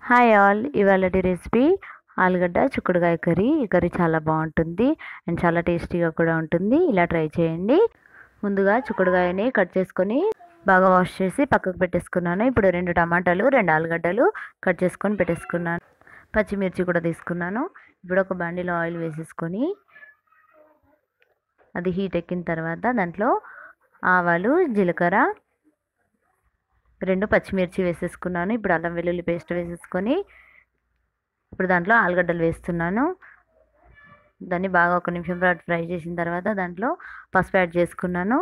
hi all ఇవాళటి recipe ఆలుగడ్డ చిక్కుడుకాయ curry ఈ కర్రీ చాలా బాగుంటుంది అండ్ చాలా టేస్టీగా కూడా ఉంటుంది ఇలా ట్రై చేయండి ముందుగా చిక్కుడుకాయని కట్ చేసుకొని బాగా వాష్ చేసి పక్కకు పెట్టేసుకున్నాను ఇప్పుడు రెండు టమాటాలు రెండు ఆలుగడ్డలు కట్ చేసుకొని పెట్టేసుకున్నాను పచ్చిమిర్చి కూడా తీసుకున్నాను ఇప్పుడు ఒక బండిలో ఆయిల్ వేసేసుకొని అది హీట్ ఎక్కిన తర్వాత దాంట్లో ఆవాలు జీలకర్ర రెండు పచ్చిమిర్చి వేసేసుకున్నాను ఇప్పుడు అల్లం వెల్లుల్లి పేస్ట్ వేసేసుకొని ఇప్పుడు దాంట్లో ఆలుగడ్డలు వేస్తున్నాను దాన్ని బాగా ఒక నిమిషం పాటు ఫ్రై చేసిన తర్వాత దాంట్లో పసుపు యాడ్ చేసుకున్నాను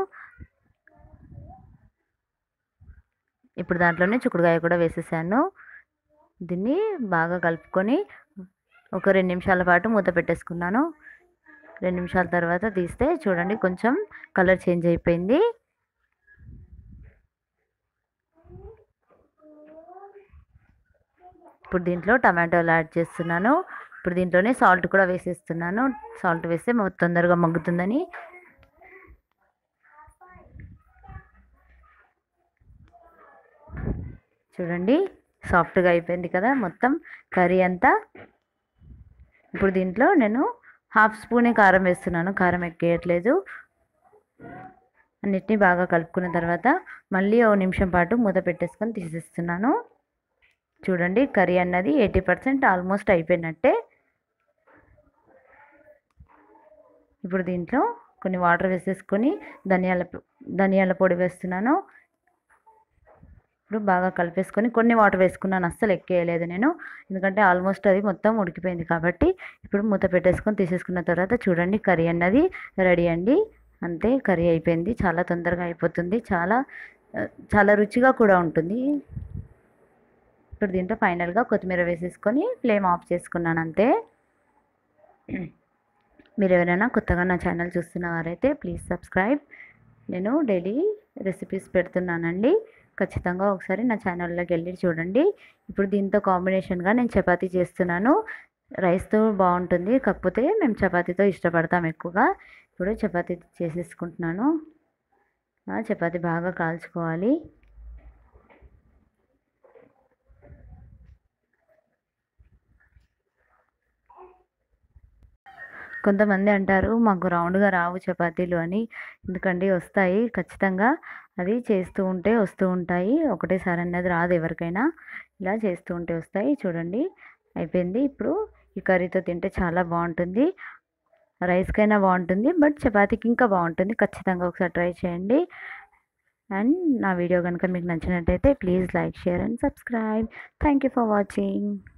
ఇప్పుడు దాంట్లోనే చిక్కుడుకాయ కూడా వేసేసాను దీన్ని బాగా కలుపుకొని ఒక రెండు నిమిషాల పాటు మూత పెట్టేసుకున్నాను రెండు నిమిషాల తర్వాత తీస్తే చూడండి కొంచెం కలర్ చేంజ్ అయిపోయింది ఇప్పుడు దీంట్లో టమాటోలు యాడ్ చేస్తున్నాను ఇప్పుడు దీంట్లోనే సాల్ట్ కూడా వేసేస్తున్నాను సాల్ట్ వేస్తే తొందరగా మగ్గుతుందని చూడండి సాఫ్ట్గా అయిపోయింది కదా మొత్తం కర్రీ అంతా ఇప్పుడు దీంట్లో నేను హాఫ్ స్పూనే కారం వేస్తున్నాను కారం ఎక్కేయట్లేదు అన్నిటినీ బాగా కలుపుకున్న తర్వాత మళ్ళీ ఓ నిమిషం పాటు మూత పెట్టేసుకొని తీసేస్తున్నాను చూడండి కర్రీ అన్నది ఎయిటీ పర్సెంట్ ఆల్మోస్ట్ అయిపోయినట్టే ఇప్పుడు దీంట్లో కొన్ని వాటర్ వేసేసుకొని ధనియాల ధనియాల పొడి వేస్తున్నాను ఇప్పుడు బాగా కలిపేసుకొని కొన్ని వాటర్ వేసుకున్నాను అస్సలు ఎక్కేయలేదు నేను ఎందుకంటే ఆల్మోస్ట్ అది మొత్తం ఉడికిపోయింది కాబట్టి ఇప్పుడు మూత పెట్టేసుకొని తీసేసుకున్న తర్వాత చూడండి కర్రీ అన్నది రెడీ అండి అంతే కర్రీ అయిపోయింది చాలా తొందరగా అయిపోతుంది చాలా చాలా రుచిగా కూడా ఉంటుంది ఇప్పుడు దీంట్లో ఫైనల్గా కొత్తిమీర వేసేసుకొని ఫ్లేమ్ ఆఫ్ చేసుకున్నాను అంతే మీరు ఎవరైనా కొత్తగా నా ఛానల్ చూస్తున్న వారైతే ప్లీజ్ సబ్స్క్రైబ్ నేను డైలీ రెసిపీస్ పెడుతున్నానండి ఖచ్చితంగా ఒకసారి నా ఛానల్లోకి వెళ్ళి చూడండి ఇప్పుడు దీంతో కాంబినేషన్గా నేను చపాతీ చేస్తున్నాను రైస్తో బాగుంటుంది కాకపోతే మేము చపాతీతో ఇష్టపడతాం ఎక్కువగా ఇప్పుడు చపాతీ చేసేసుకుంటున్నాను చపాతీ బాగా కాల్చుకోవాలి కొంతమంది అంటారు మాకు రౌండ్గా రావు చపాతీలు అని ఎందుకంటే వస్తాయి ఖచ్చితంగా అది చేస్తూ ఉంటే వస్తూ ఉంటాయి ఒకటేసారి అన్నది రాదు ఎవరికైనా ఇలా చేస్తూ ఉంటే వస్తాయి చూడండి అయిపోయింది ఇప్పుడు ఈ కర్రీతో తింటే చాలా బాగుంటుంది రైస్కైనా బాగుంటుంది బట్ చపాతీకి ఇంకా బాగుంటుంది ఖచ్చితంగా ఒకసారి ట్రై చేయండి అండ్ నా వీడియో కనుక మీకు నచ్చినట్టయితే please like share and subscribe thank you for watching